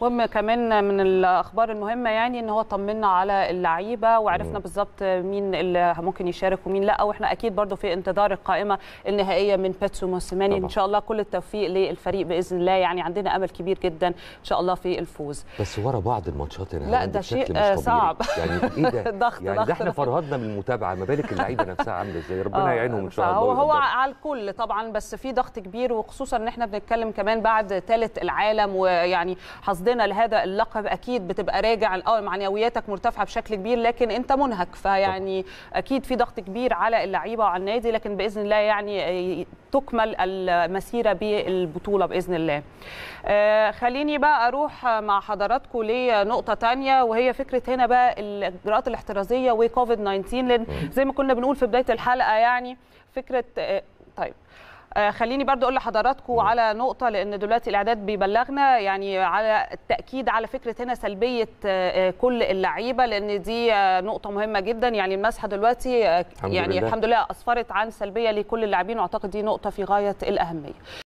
مهم كمان من الاخبار المهمه يعني ان هو طمنا على اللعيبه وعرفنا بالظبط مين اللي ممكن يشارك ومين لا واحنا اكيد برضو في انتظار القائمه النهائيه من بيتسو موسيماني طبعا. ان شاء الله كل التوفيق للفريق باذن الله يعني عندنا امل كبير جدا ان شاء الله في الفوز بس ورا بعض الماتشات هنا لا، هند ده بشكل شيء، مش آه، طبيعي. صعب. يعني ايه ده ضغط- يعني ضغط. ده احنا فرهدنا من المتابعه ما بالك اللعيبه نفسها عامله ازاي ربنا آه، يعينهم ان شاء الله هو هو ويقدرهم. على الكل طبعا بس في ضغط كبير وخصوصا ان احنا بنتكلم كمان بعد ثالث العالم ويعني حصدنا لهذا اللقب اكيد بتبقى راجع اه معنوياتك مرتفعه بشكل كبير لكن انت منهك فيعني اكيد في ضغط كبير على اللعيبه وعلى النادي لكن باذن الله يعني تكمل المسيره بالبطوله باذن الله. آه، خليني بقى اروح مع حضراتكم لنقطه تانية وهي فكره هنا بقى الاجراءات الاحترازيه وكوفيد 19 لان زي ما كنا بنقول في بدايه الحلقه يعني فكره آه، طيب آه، خليني برضو اقول لحضراتكم على نقطه لان دلوقتي الاعداد بيبلغنا يعني على التاكيد على فكره هنا سلبيه آه، آه، كل اللعيبه لان دي آه، نقطه مهمه جدا يعني المسحه دلوقتي آه، الحمد يعني لله. الحمد لله اسفرت عن سلبيه لكل اللاعبين واعتقد دي نقطه في غايه الاهميه